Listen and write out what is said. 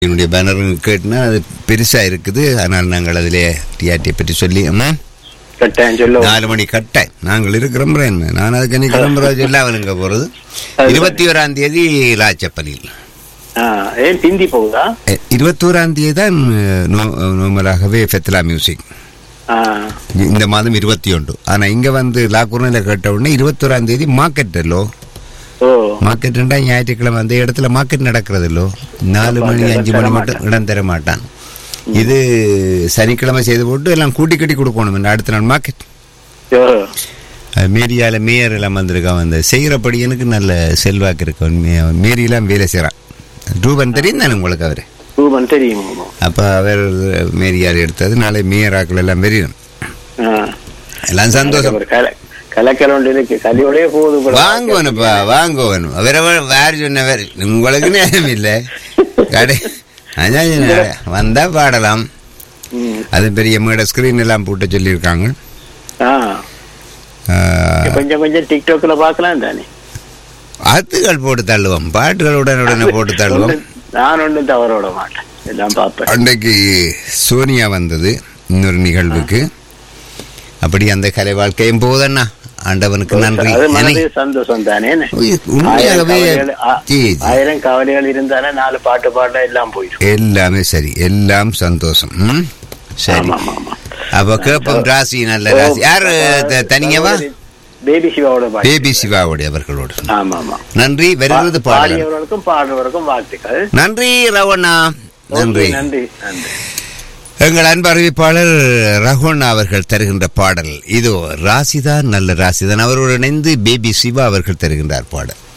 என்னுடைய பேனர் கேட்டுனா அது பெருசா இருக்குது அதனால் நாங்கள் அதிலே டிஆர்டியை பற்றி சொல்லி அம்மா கட்டாயம் சொல்லுவோம் நாலு மணி கட்டை நாங்கள் இருக்கிறோம் என்ன நான் அதுக்கு அன்னைக்கு கிளம்புற சொல்ல அவனுங்க போறது இருபத்தி ஓராம் தேதி லாச்சப்பலில் ஆ, ஏன் பிந்தி போகுதா இருபத்தோராம் தேதி தான் நார்மலாகவே ஃபெத்லா மியூசிக் ஆ, இந்த மாதம் இருபத்தி ஒன்று ஆனா இங்க வந்து லாக்கூர்னில் கேட்ட உடனே இருபத்தோராம் தேதி மார்க்கெட்டல்லோ ஓ மார்க்கெட்டுண்டா ஞாயிற்றுக்கிழமை அந்த இடத்துல மார்க்கெட் நடக்கிறதில்லோ நாலு மணி அஞ்சு மணி மட்டும் இடம் தர மாட்டான் இது சனிக்கிழமை செய்து போட்டு எல்லாம் கூட்டி கட்டி கொடுக்கணும் இந்த அடுத்த நாள் மார்க்கெட் ஓ, மேரியால மேயர் எல்லாம் வந்திருக்கான் அந்த செய்கிறபடி எனக்கு நல்ல செல்வாக்கு இருக்கு அவன் மே- மேரியெல்லாம் வேலை செய்கிறான் ரூபன் தெரியும் தானே உங்களுக்கு அவர் ரூபன் தெரியும் ஆமா. அப்போ அவர் மேரியார் எடுத்தது நாளை மேயராக்கள் எல்லாம் வெறியும் ஆ. எல்லாம் சந்தோஷம் ஒரு கல கலக்கல் ஒன்று இருக்கு கலியோடய போகுது போல. வாங்குவனுப்பா வாங்குவனும் வேற வேறு சொன்னவர் உங்களுக்கு நேரம் இல்லை கடை அதான் சொன்னேன். வந்தா பாடலாம் ம். அது பெரிய மேடை ஸ்கிரீன் எல்லாம் போட்டு சொல்லியிருக்காங்க ஆ, ஆஹ், கொஞ்சம் கொஞ்சம் டிக்டாக்ல பார்க்கலாம் தானே ஆத்துகள் போட்டு தள்ளுவோம் பாட்டுகள் உடனே உடனே போட்டு தள்ளுவோம் ஒண்ணும் நான் ஒன்றும் தவற விட மாட்டேன் எல்லாம் பார்ப்பேன் அன்றைக்கு சோனியா வந்தது இன்னொரு நிகழ்வுக்கு அப்படி அந்த கலை வாழ்க்கையும் போதண்ணா ஆண்டவனுக்கு நன்றி அது என்னை- மனது சந்தோஷம் தானே உய், ஆயிரம் உண்மையாகவே கவலைகள் ஆ, ஜி, ஜி. ஆயிரம் கவலைகள் இருந்தானே நாலு பாட்டு பாட எல்லாம் போயிடும் எல்லாமே சரி எல்லாம் சந்தோஷம் ம்? சரி ஆமா ஆமா ஆமா அப்ப கேப்பம் ராசி நல்ல ராசி யாரு த- தனிங்கவா பேபி சிவாவோட பாட்டு பேபி சிவாவுடைய அவர்களோடு ஆமா ஆமா நன்றி வருகிறது பாடல் பாடியவர்களுக்கும் பாடுறவருக்கும் வாழ்த்துக்கள் நன்றி ரவண்ணா நன்றி ஓகே, நன்றி நன்றி எங்கள் அன்பு அறிவிப்பாளர் ரகுணா அவர்கள் தருகின்ற பாடல் இதோ ராசிதான் நல்ல ராசிதான் அவரோடு இணைந்து பேபி சிவா அவர்கள் தருகின்றார் பாடல்